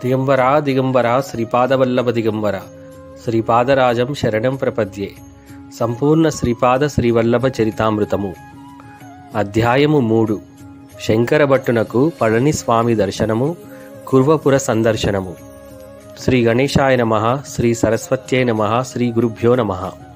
దిగంబరా దిగంబరా శ్రీపాదవల్లభ దిగంబర శ్రీపాదరాజం శరణం ప్రపద్యే సంపూర్ణ శ్రీపాద శ్రీవల్లభ చరితామృతము అధ్యాయము మూడు శంకర భట్టునకు పళనిస్వామి దర్శనము కుర్వపుర సందర్శనము శ్రీ గణేశాయ నమ శ్రీ సరస్వత్యై నమ శ్రీ గురుభ్యో నమ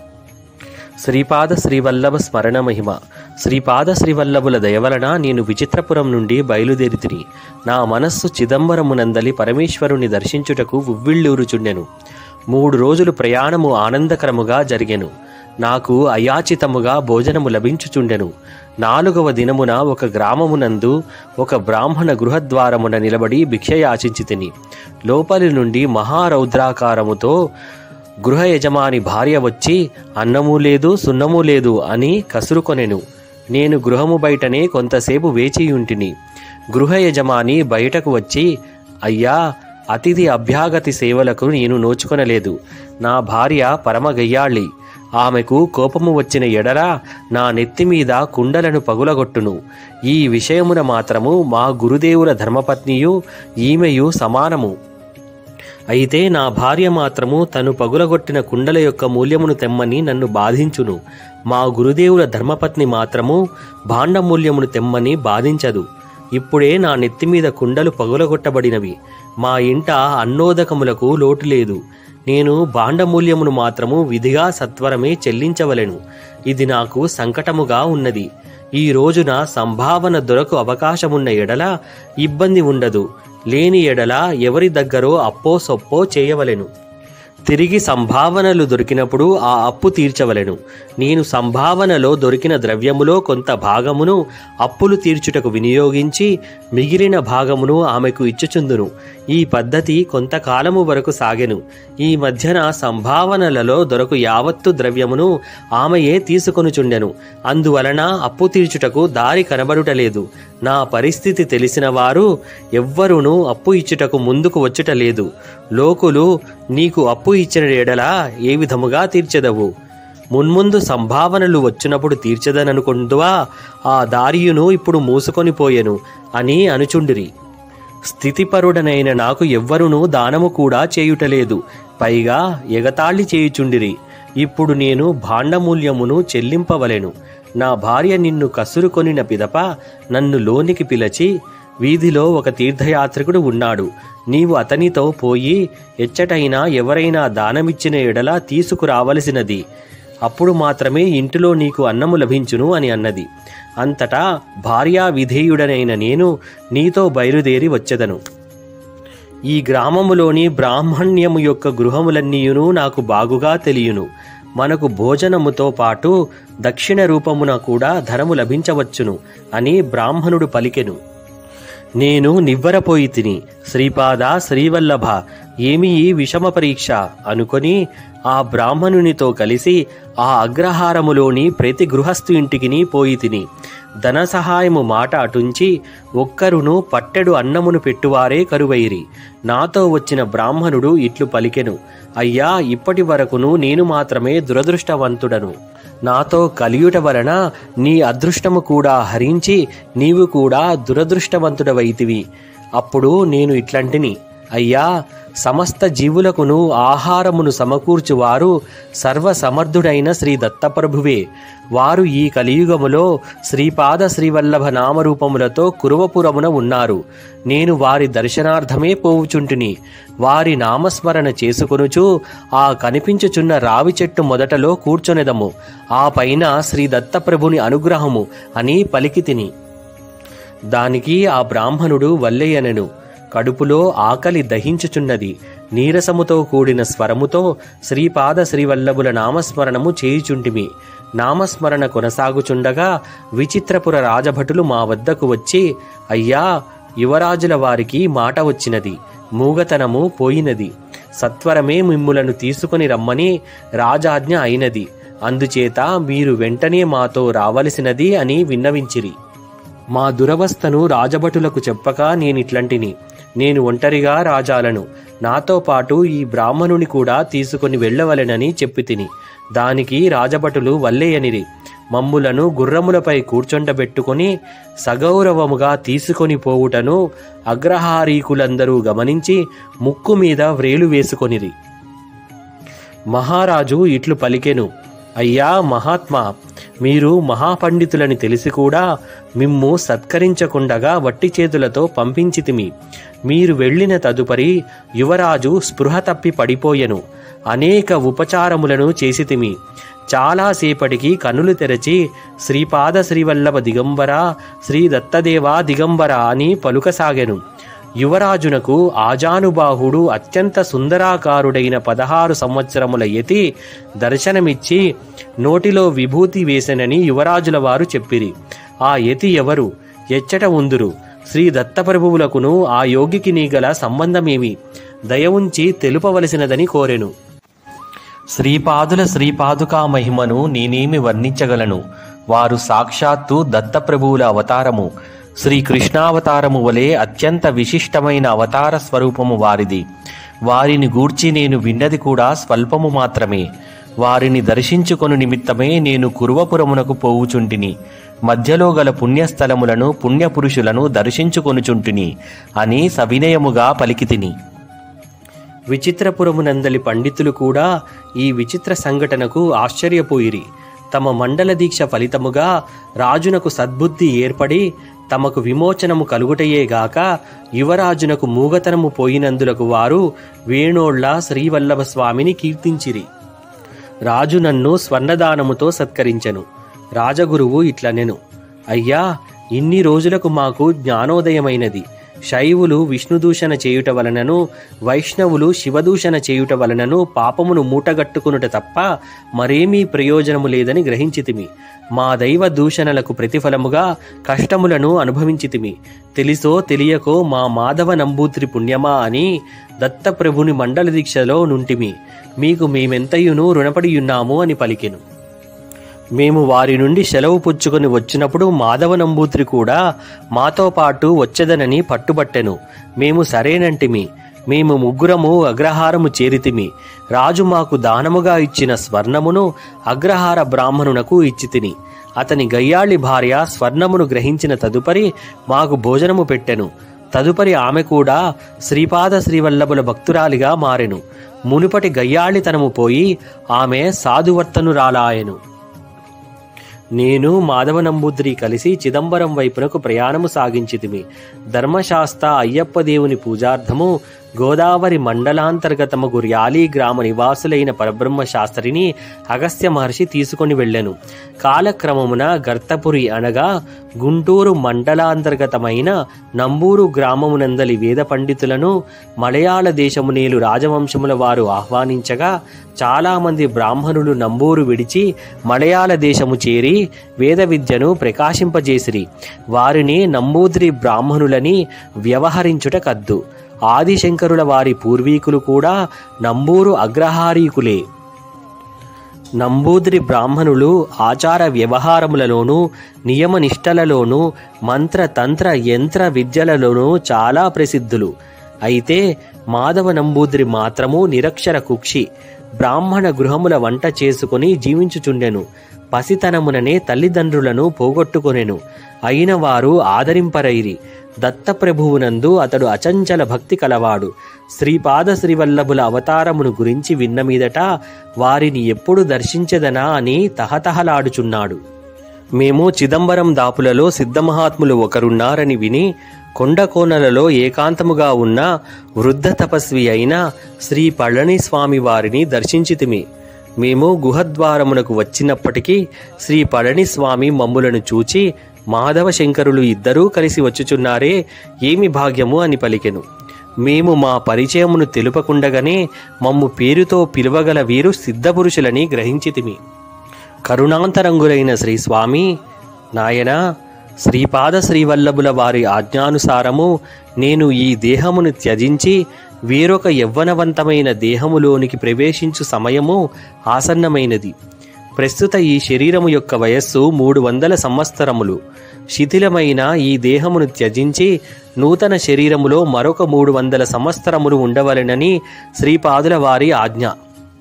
శ్రీపాద శ్రీవల్లభ స్మరణ మహిమ శ్రీపాద శ్రీవల్లభుల దయవలన నేను విచిత్రపురం నుండి బయలుదేరితిని నా మనస్సు చిదంబరమునందలి పరమేశ్వరుని దర్శించుటకు ఉవ్విళ్ళూరుచుండెను మూడు రోజులు ప్రయాణము ఆనందకరముగా జరిగెను నాకు అయాచితముగా భోజనము లభించుచుండెను నాలుగవ దినమున ఒక గ్రామమునందు ఒక బ్రాహ్మణ గృహద్వారమున నిలబడి భిక్ష యాచించి తిని లోపలి నుండి మహారౌద్రాకారముతో గృహ యజమాని భార్య వచ్చి అన్నము లేదు సున్నము లేదు అని కసురుకొనెను నేను గృహము బయటనే కొంతసేపు వేచియుంటిని గృహ యజమాని బయటకు వచ్చి అయ్యా అతిథి అభ్యాగతి సేవలకు నేను నోచుకొనలేదు నా భార్య పరమగయ్యాళ్ళి ఆమెకు కోపము వచ్చిన ఎడల నా నెత్తి మీద కుండలను పగులగొట్టును ఈ విషయమున మాత్రము మా గురుదేవుల ధర్మపత్నియు ఈమెయు సమానము అయితే నా భార్య మాత్రము తను పగులగొట్టిన కుండల యొక్క మూల్యమును తెమ్మని నన్ను బాధించును మా గురుదేవుల ధర్మపత్ని మాత్రము భాండమూల్యమును తెమ్మని బాధించదు ఇప్పుడే నా నెత్తి మీద కుండలు పగులగొట్టబడినవి మా ఇంట అన్నోదకములకు లోటు లేదు నేను భాండమూల్యమును మాత్రము విధిగా సత్వరమే చెల్లించవలెను ఇది నాకు సంకటముగా ఉన్నది ఈ రోజున సంభావన దొరకు అవకాశమున్న ఎడల ఇబ్బంది ఉండదు లేని ఎడల ఎవరి దగ్గరో అప్పో సొప్పో చేయవలెను తిరిగి సంభావనలు దొరికినప్పుడు ఆ అప్పు తీర్చవలెను నేను సంభావనలో దొరికిన ద్రవ్యములో కొంత భాగమును అప్పులు తీర్చుటకు వినియోగించి మిగిలిన భాగమును ఆమెకు ఇచ్చుచుందును ఈ పద్ధతి కొంతకాలము వరకు సాగెను ఈ మధ్యన సంభావనలలో దొరకు యావత్తు ద్రవ్యమును ఆమెయే తీసుకొనుచుండెను అందువలన అప్పు తీర్చుటకు దారి కనబడుటలేదు నా పరిస్థితి తెలిసిన వారు ఎవ్వరునూ అప్పు ఇచ్చుటకు ముందుకు వచ్చుట లేదు లోకులు నీకు అప్పు ఇచ్చిన ఎడలా ఏ విధముగా తీర్చెదవు మున్ముందు సంభావనలు వచ్చినప్పుడు తీర్చదననుకుందువా ఆ దారియును ఇప్పుడు మూసుకొని పోయెను అని అనుచుండిరి స్థితిపరుడనైన నాకు ఎవ్వరునూ దానము కూడా చేయుటలేదు పైగా ఎగతాళి చేయుచుండిరి ఇప్పుడు నేను భాండమూల్యమును చెల్లింపవలెను నా భార్య నిన్ను కసురుకొనిన పిదప నన్ను లోనికి పిలచి వీధిలో ఒక తీర్థయాత్రికుడు ఉన్నాడు నీవు అతనితో పోయి ఎచ్చటైనా ఎవరైనా దానమిచ్చిన ఎడల తీసుకురావలసినది అప్పుడు మాత్రమే ఇంటిలో నీకు అన్నము లభించును అని అన్నది అంతటా భార్యా విధేయుడనైన నేను నీతో బయలుదేరి వచ్చెదను ఈ గ్రామములోని బ్రాహ్మణ్యము యొక్క గృహములన్నీయును నాకు బాగుగా తెలియను మనకు భోజనముతో పాటు దక్షిణ రూపమున కూడా ధనము లభించవచ్చును అని బ్రాహ్మణుడు పలికెను నేను నివ్వరపోయి తిని శ్రీపాద శ్రీవల్లభ ఏమి ఈ విషమ పరీక్ష అనుకొని ఆ బ్రాహ్మణునితో కలిసి ఆ అగ్రహారములోని ప్రతి గృహస్థు ఇంటికిని పోయి తిని ధన సహాయము మాట అటుంచి ఒక్కరును పట్టెడు అన్నమును పెట్టువారే కరువైరి నాతో వచ్చిన బ్రాహ్మణుడు ఇట్లు పలికెను అయ్యా ఇప్పటి వరకును నేను మాత్రమే దురదృష్టవంతుడను నాతో కలియుట వలన నీ అదృష్టము కూడా హరించి నీవు కూడా దురదృష్టవంతుడవైతివి అప్పుడు నేను ఇట్లంటిని అయ్యా సమస్త జీవులకును ఆహారమును సమకూర్చువారు సర్వసమర్థుడైన శ్రీ దత్తప్రభువే వారు ఈ కలియుగములో శ్రీపాద శ్రీవల్లభ నామరూపములతో కురువపురమున ఉన్నారు నేను వారి దర్శనార్థమే పోవుచుంటిని వారి నామస్మరణ చేసుకొనుచు ఆ కనిపించుచున్న రావి చెట్టు మొదటలో కూర్చొనెదము ఆ పైన శ్రీ దత్తప్రభుని అనుగ్రహము అని పలికి తిని దానికి ఆ బ్రాహ్మణుడు వల్లెయనెను కడుపులో ఆకలి దహించుచున్నది నీరసముతో కూడిన స్వరముతో శ్రీపాద శ్రీవల్లభుల నామస్మరణము చేయుచుంటిమి నామస్మరణ కొనసాగుచుండగా విచిత్రపుర రాజభటులు మా వద్దకు వచ్చి అయ్యా యువరాజుల వారికి మాట వచ్చినది మూగతనము పోయినది సత్వరమే మిమ్ములను తీసుకుని రమ్మని రాజాజ్ఞ అయినది అందుచేత మీరు వెంటనే మాతో రావలసినది అని విన్నవించిరి మా దురవస్థను రాజభటులకు చెప్పక నేనిట్లంటిని నేను ఒంటరిగా రాజాలను నాతో పాటు ఈ బ్రాహ్మణుని కూడా తీసుకొని వెళ్ళవలెనని చెప్పి తిని దానికి రాజభటులు వల్లేయనిరి మమ్ములను గుర్రములపై కూర్చొండబెట్టుకొని సగౌరవముగా తీసుకొని పోవుటను అగ్రహారీకులందరూ గమనించి ముక్కు మీద వ్రేలు వేసుకొనిరి మహారాజు ఇట్లు పలికెను అయ్యా మహాత్మా మీరు మహాపండితులని తెలిసి కూడా మిమ్ము సత్కరించకుండగా వట్టి చేతులతో పంపించితిమి మీరు వెళ్ళిన తదుపరి యువరాజు స్పృహ తప్పి పడిపోయెను అనేక ఉపచారములను చేసితిమి చాలాసేపటికి కనులు తెరచి శ్రీపాద శ్రీవల్లభ దిగంబర శ్రీ దత్తదేవా దిగంబర అని పలుకసాగెను యువరాజునకు ఆజానుబాహుడు అత్యంత సుందరాకారుడైన పదహారు సంవత్సరముల యతి దర్శనమిచ్చి నోటిలో విభూతి వేసెనని యువరాజుల వారు చెప్పిరి ఆ యతి ఎవరు ఎచ్చట ఉందురు శ్రీ దత్తప్రభువులకును ఆ యోగికి నీగల సంబంధమేమి దయ ఉంచి తెలుపవలసినదని కోరెను శ్రీపాదుల శ్రీపాదుకా మహిమను నేనేమి వర్ణించగలను వారు సాక్షాత్తు దత్తప్రభువుల అవతారము శ్రీకృష్ణావతారము వలె అత్యంత విశిష్టమైన అవతార స్వరూపము వారిది వారిని గూర్చి నేను విన్నది కూడా స్వల్పము మాత్రమే వారిని దర్శించుకొను నిమిత్తమే నేను కురువపురమునకు పోవుచుంటిని మధ్యలో గల పుణ్యస్థలములను పుణ్యపురుషులను దర్శించుకొనుచుంటిని అని సవినయముగా పలికితిని విచిత్రపురమునందలి పండితులు కూడా ఈ విచిత్ర సంఘటనకు ఆశ్చర్యపోయిరి తమ మండల దీక్ష ఫలితముగా రాజునకు సద్బుద్ధి ఏర్పడి తమకు విమోచనము కలుగుటయేగాక యువరాజునకు మూగతనము పోయినందులకు వారు వేణోళ్ల శ్రీవల్లభ స్వామిని కీర్తించిరి రాజు నన్ను స్వర్ణదానముతో సత్కరించెను రాజగురువు ఇట్లనెను అయ్యా ఇన్ని రోజులకు మాకు జ్ఞానోదయమైనది శైవులు విష్ణుదూషణ చేయుట వలనను వైష్ణవులు శివదూషణ చేయుట వలనను పాపమును మూటగట్టుకునుట తప్ప మరేమీ ప్రయోజనము లేదని గ్రహించితిమి మా దైవ దూషణలకు ప్రతిఫలముగా కష్టములను అనుభవించితిమి తెలిసో తెలియకో మా మాధవ నంబూత్రి పుణ్యమా అని దత్తప్రభుని మండల దీక్షలో నుంటిమి మీకు మేమెంతయును రుణపడియున్నాము అని పలికెను మేము వారి నుండి సెలవు పుచ్చుకొని వచ్చినప్పుడు మాధవ నంబూత్రి కూడా మాతో పాటు వచ్చేదనని పట్టుబట్టెను మేము సరేనంటిమి మేము ముగ్గురము అగ్రహారము చేరితిమి రాజు మాకు దానముగా ఇచ్చిన స్వర్ణమును అగ్రహార బ్రాహ్మణునకు ఇచ్చితిని అతని గయ్యాళి భార్య స్వర్ణమును గ్రహించిన తదుపరి మాకు భోజనము పెట్టెను తదుపరి ఆమె కూడా శ్రీపాద శ్రీవల్లభుల భక్తురాలిగా మారెను మునుపటి గయ్యాళితనము పోయి ఆమె సాధువర్తనురాలాయెను నేను మాధవ నంబూద్రి కలిసి చిదంబరం వైపునకు ప్రయాణము సాగించితిమి ధర్మశాస్త్ర అయ్యప్ప దేవుని పూజార్థము గోదావరి మండలాంతర్గతమగు ర్యాలీ గ్రామ నివాసులైన పరబ్రహ్మ శాస్త్రిని అగస్త్య మహర్షి తీసుకొని వెళ్ళెను కాలక్రమమున గర్తపురి అనగా గుంటూరు మండలాంతర్గతమైన నంబూరు గ్రామమునందలి వేద పండితులను మలయాళ దేశము నేలు రాజవంశముల వారు ఆహ్వానించగా చాలామంది బ్రాహ్మణులు నంబూరు విడిచి మలయాళ దేశము చేరి వేద విద్యను ప్రకాశింపజేసిరి వారిని నంబూద్రి బ్రాహ్మణులని వ్యవహరించుట కద్దు ఆదిశంకరుల వారి పూర్వీకులు కూడా నంబూరు అగ్రహారీకులే నంబూద్రి బ్రాహ్మణులు ఆచార వ్యవహారములలోనూ నియమ నిష్టలలోనూ మంత్ర తంత్ర యంత్ర విద్యలలోనూ చాలా ప్రసిద్ధులు అయితే మాధవ నంబూద్రి మాత్రము నిరక్షర కుక్షి బ్రాహ్మణ గృహముల వంట చేసుకుని జీవించుచుండెను పసితనముననే తల్లిదండ్రులను పోగొట్టుకొనెను అయిన వారు ఆదరింపరైరి దత్తప్రభువునందు అతడు అచంచల భక్తి కలవాడు శ్రీపాద శ్రీవల్లభుల అవతారమును గురించి విన్న మీదట వారిని ఎప్పుడు దర్శించెదనా అని తహతహలాడుచున్నాడు మేము చిదంబరం దాపులలో సిద్ధమహాత్ములు ఒకరున్నారని విని కొండకోనలలో ఏకాంతముగా ఉన్న వృద్ధ తపస్వి అయిన శ్రీ పళనిస్వామి వారిని దర్శించితిమి మేము గుహద్వారమునకు వచ్చినప్పటికీ శ్రీ పళనిస్వామి మమ్ములను చూచి మాధవ శంకరులు ఇద్దరూ కలిసి వచ్చుచున్నారే ఏమి భాగ్యము అని పలికెను మేము మా పరిచయమును తెలుపకుండగానే మమ్ము పేరుతో పిలువగల వీరు సిద్ధపురుషులని గ్రహించితిమి కరుణాంతరంగులైన శ్రీ స్వామి నాయనా శ్రీపాద శ్రీవల్లభుల వారి ఆజ్ఞానుసారము నేను ఈ దేహమును త్యజించి వేరొక యవ్వనవంతమైన దేహములోనికి ప్రవేశించు సమయము ఆసన్నమైనది ప్రస్తుత ఈ శరీరము యొక్క వయస్సు మూడు వందల సంవత్సరములు శిథిలమైన ఈ దేహమును త్యజించి నూతన శరీరములో మరొక మూడు వందల సంవత్సరములు ఉండవలెనని శ్రీపాదుల వారి ఆజ్ఞ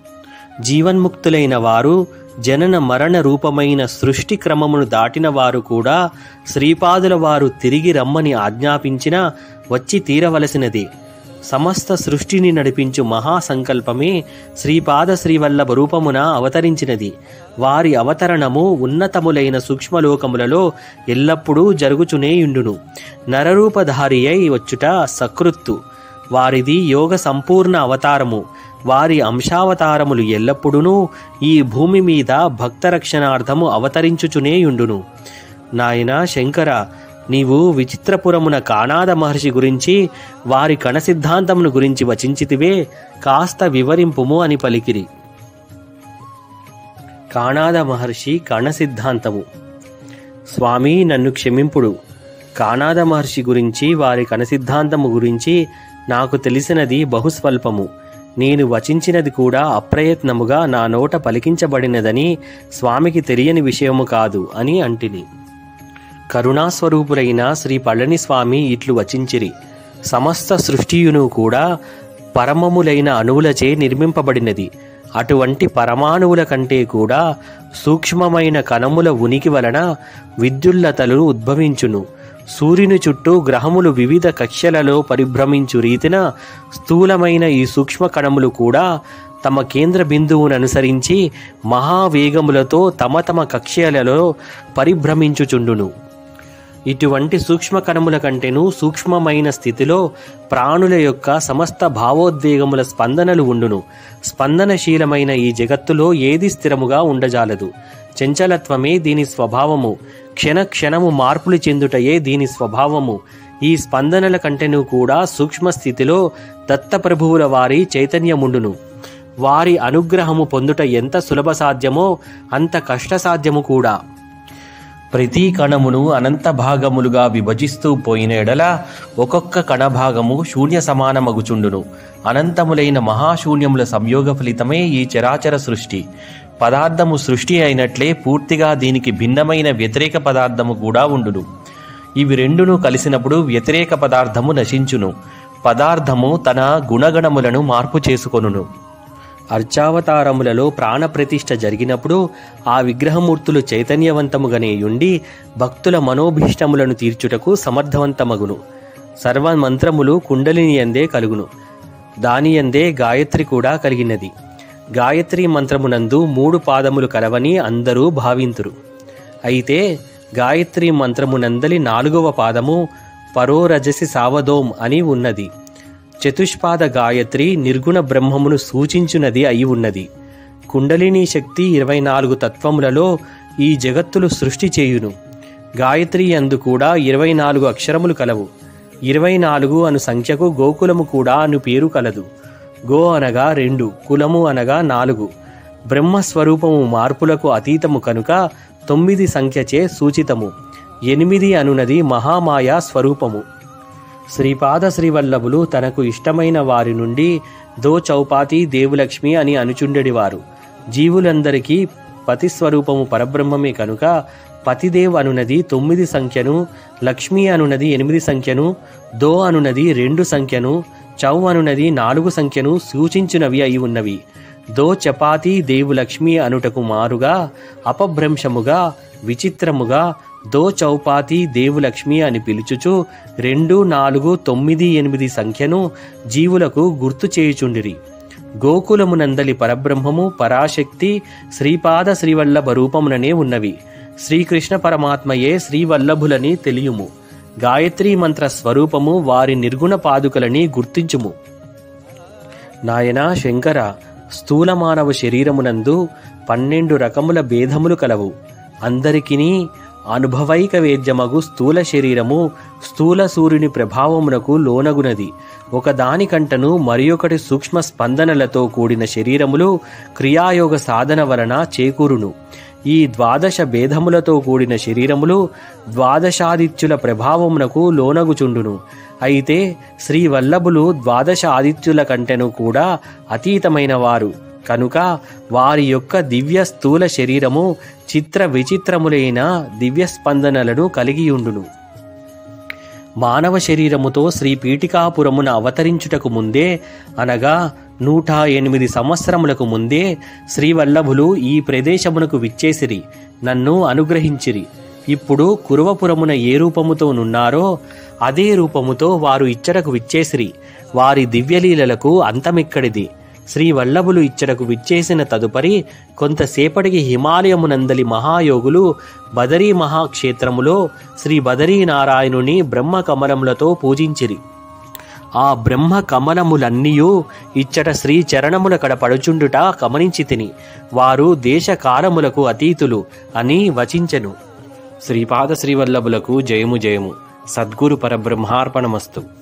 జీవన్ముక్తులైన వారు జనన మరణ రూపమైన సృష్టి క్రమమును దాటిన వారు కూడా శ్రీపాదుల వారు తిరిగి రమ్మని ఆజ్ఞాపించిన వచ్చి తీరవలసినదే సమస్త సృష్టిని నడిపించు మహాసంకల్పమే శ్రీపాద శ్రీవల్లభ రూపమున అవతరించినది వారి అవతరణము ఉన్నతములైన సూక్ష్మలోకములలో ఎల్లప్పుడూ జరుగుచునేయుండును నరరూపధారి అయి వచ్చుట సకృత్తు వారిది యోగ సంపూర్ణ అవతారము వారి అంశావతారములు ఎల్లప్పుడూ ఈ భూమి మీద భక్తరక్షణార్థము అవతరించుచునేయుండును నాయనా శంకర నీవు విచిత్రపురమున కానాద మహర్షి గురించి వారి కణ సిద్ధాంతమును గురించి వచించితివే కాస్త వివరింపుము అని పలికిరి కానాద మహర్షి కణ సిద్ధాంతము స్వామి నన్ను క్షమింపుడు కానాద మహర్షి గురించి వారి కణ సిద్ధాంతము గురించి నాకు తెలిసినది బహుస్వల్పము నేను వచించినది కూడా అప్రయత్నముగా నా నోట పలికించబడినదని స్వామికి తెలియని విషయము కాదు అని అంటిని కరుణాస్వరూపులైన శ్రీ పళనిస్వామి ఇట్లు వచించిరి సమస్త సృష్టియును కూడా పరమములైన అణువులచే నిర్మింపబడినది అటువంటి పరమాణువుల కంటే కూడా సూక్ష్మమైన కణముల ఉనికి వలన విద్యుల్లతలు ఉద్భవించును సూర్యుని చుట్టూ గ్రహములు వివిధ కక్ష్యలలో పరిభ్రమించు రీతిన స్థూలమైన ఈ సూక్ష్మ కణములు కూడా తమ కేంద్ర బిందువును అనుసరించి మహావేగములతో తమ తమ కక్ష్యలలో పరిభ్రమించుచుండును ఇటువంటి సూక్ష్మ కణముల కంటేనూ సూక్ష్మమైన స్థితిలో ప్రాణుల యొక్క సమస్త భావోద్వేగముల స్పందనలు ఉండును స్పందనశీలమైన ఈ జగత్తులో ఏది స్థిరముగా ఉండజాలదు చంచలత్వమే దీని స్వభావము క్షణ క్షణము మార్పులు చెందుటయే దీని స్వభావము ఈ స్పందనల కంటెను కూడా సూక్ష్మ స్థితిలో దత్తప్రభువుల వారి చైతన్యముండును వారి అనుగ్రహము పొందుట ఎంత సులభ సాధ్యమో అంత కష్టసాధ్యము కూడా ప్రతి కణమును అనంత భాగములుగా విభజిస్తూ పోయిన ఎడల ఒక్కొక్క కణభాగము శూన్య సమానమగుచుండును అనంతములైన మహాశూన్యముల సంయోగ ఫలితమే ఈ చరాచర సృష్టి పదార్థము సృష్టి అయినట్లే పూర్తిగా దీనికి భిన్నమైన వ్యతిరేక పదార్థము కూడా ఉండును ఇవి రెండును కలిసినప్పుడు వ్యతిరేక పదార్థము నశించును పదార్థము తన గుణగణములను మార్పు చేసుకొనును అర్చావతారములలో ప్రాణప్రతిష్ఠ జరిగినప్పుడు ఆ విగ్రహమూర్తులు చైతన్యవంతముగానే ఉండి భక్తుల మనోభీష్టములను తీర్చుటకు సమర్థవంతమగును సర్వ మంత్రములు కుండలిని అందే కలుగును దాని అందే గాయత్రి కూడా కలిగినది గాయత్రి మంత్రమునందు మూడు పాదములు కలవని అందరూ భావింతురు అయితే గాయత్రి మంత్రమునందలి నాలుగవ పాదము పరోరజసి సావదోం అని ఉన్నది చతుష్పాద గాయత్రి నిర్గుణ బ్రహ్మమును సూచించునది అయి ఉన్నది కుండలిని శక్తి ఇరవై నాలుగు తత్వములలో ఈ జగత్తులు సృష్టి చేయును గాయత్రి అందు కూడా ఇరవై నాలుగు అక్షరములు కలవు ఇరవై నాలుగు అను సంఖ్యకు గోకులము కూడా అను పేరు కలదు గో అనగా రెండు కులము అనగా నాలుగు బ్రహ్మస్వరూపము మార్పులకు అతీతము కనుక తొమ్మిది సంఖ్యచే సూచితము ఎనిమిది అనునది మహామాయా స్వరూపము శ్రీపాద శ్రీవల్లభులు తనకు ఇష్టమైన వారి నుండి దో చౌపాతి దేవులక్ష్మి అని అనుచుండెడివారు జీవులందరికీ పతి స్వరూపము పరబ్రహ్మమే కనుక పతిదేవ్ అనునది తొమ్మిది సంఖ్యను లక్ష్మి అనునది ఎనిమిది సంఖ్యను దో అనునది రెండు సంఖ్యను చౌ అనునది నాలుగు సంఖ్యను సూచించినవి అయి ఉన్నవి దో చపాతి దేవులక్ష్మి అనుటకు మారుగా అపభ్రంశముగా విచిత్రముగా దో చౌపాతి దేవులక్ష్మి అని పిలుచుచు రెండు నాలుగు తొమ్మిది ఎనిమిది సంఖ్యను జీవులకు గుర్తు చేయుచుండిరి గోకులమునందలి పరబ్రహ్మము పరాశక్తి శ్రీపాద శ్రీవల్లభ రూపముననే ఉన్నవి శ్రీకృష్ణ పరమాత్మయే శ్రీవల్లభులని తెలియుము గాయత్రీ మంత్ర స్వరూపము వారి నిర్గుణ పాదుకలని గుర్తించుము నాయనా శంకర స్థూల మానవ శరీరమునందు పన్నెండు రకముల భేదములు కలవు అందరికిని అనుభవైక వేద్యమగు స్థూల శరీరము స్థూల సూర్యుని ప్రభావమునకు లోనగునది ఒకదానికంటను మరి ఒకటి సూక్ష్మ స్పందనలతో కూడిన శరీరములు క్రియాయోగ సాధన వలన చేకూరును ఈ ద్వాదశ భేదములతో కూడిన శరీరములు ద్వాదశాదిత్యుల ప్రభావమునకు లోనగుచుండును అయితే శ్రీ వల్లభులు ద్వాదశ ఆదిత్యుల కంటెను కూడా అతీతమైన వారు కనుక వారి యొక్క దివ్య స్థూల శరీరము చిత్ర విచిత్రములైన దివ్య స్పందనలను కలిగియుండును మానవ శరీరముతో శ్రీ పీఠికాపురమున అవతరించుటకు ముందే అనగా నూట ఎనిమిది సంవత్సరములకు ముందే శ్రీవల్లభులు ఈ ప్రదేశమునకు విచ్చేసిరి నన్ను అనుగ్రహించిరి ఇప్పుడు కురువపురమున ఏ రూపముతో నున్నారో అదే రూపముతో వారు ఇచ్చటకు విచ్చేసిరి వారి దివ్యలీలలకు అంతమిక్కడిది శ్రీ వల్లభులు ఇచ్చటకు విచ్చేసిన తదుపరి కొంతసేపటికి హిమాలయమునందలి మహాయోగులు బదరీ మహాక్షేత్రములో శ్రీ బదరీనారాయణుని బ్రహ్మ కమలములతో పూజించిరి ఆ బ్రహ్మ కమలములన్నీయు ఇచ్చట శ్రీ చరణముల కడ పడుచుండుట గమనించి తిని వారు దేశకాలములకు అతీతులు అని వచించెను శ్రీపాద శ్రీవల్లభులకు జయము జయము సద్గురు పరబ్రహ్మార్పణమస్తు